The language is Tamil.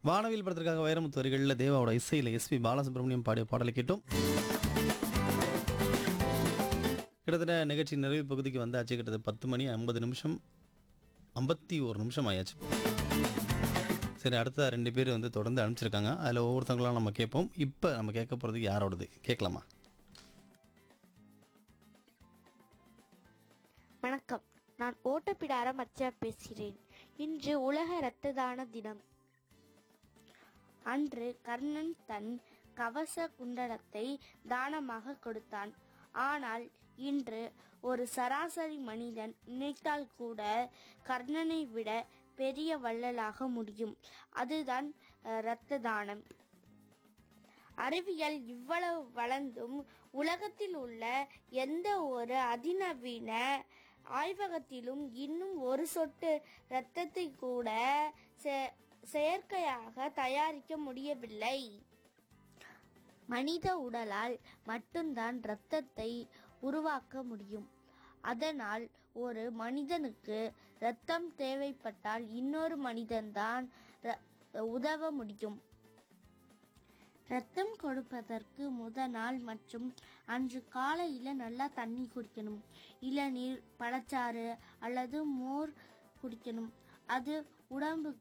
வானவில் படத்திற்காக வைரமுத்து வரிகளில் தேவாவோட இசையில் எஸ்பி பாலசுப்ரமணியம் பாடிய பாடலை கேட்டோம் கிட்டத்தட்ட நிகழ்ச்சி நிறைவு பகுதிக்கு வந்தாச்சு கிட்டத்தட்ட பத்து மணி ஐம்பது நிமிஷம் ஐம்பத்தி ஒரு நிமிஷம் ஆயாச்சு சரி அடுத்த ரெண்டு பேர் வந்து தொடர்ந்து அனுப்பிச்சிருக்காங்க அதில் ஒவ்வொருத்தவங்களாம் நம்ம கேட்போம் இப்போ நம்ம கேட்க போகிறது யாரோடது கேட்கலாமா வணக்கம் நான் ஓட்டப்பிடாரம் அச்சா பேசுகிறேன் இன்று உலக இரத்த தான தினம் அன்று கர்ணன் தன் கவச குண்டலத்தை தானமாக கொடுத்தான் ஆனால் இன்று ஒரு சராசரி மனிதன் நினைத்தால் கூட கர்ணனை விட பெரிய வள்ளலாக முடியும் அதுதான் அஹ், இரத்த தானம் அறிவியல் இவ்வளவு வளர்ந்தும் உலகத்தில் உள்ள எந்த ஒரு அதிநவீன ஆய்வகத்திலும் இன்னும் ஒரு சொட்டு இரத்தத்தை கூட செ- செயற்கையாக தயாரிக்க முடியவில்லை மனித உடலால் மட்டும்தான் இரத்தத்தை உருவாக்க முடியும் அதனால் ஒரு மனிதனுக்கு இரத்தம் தேவைப்பட்டால் இன்னொரு மனிதன்தான் ர- உதவ முடியும் ரத்தம் கொடுப்பதற்கு முத நாள் மற்றும் அன்று காலையில் நல்லா தண்ணி குடிக்கணும் இளநீர் பழச்சாறு அல்லது மோர் குடிக்கணும் அது உடம்புக்கு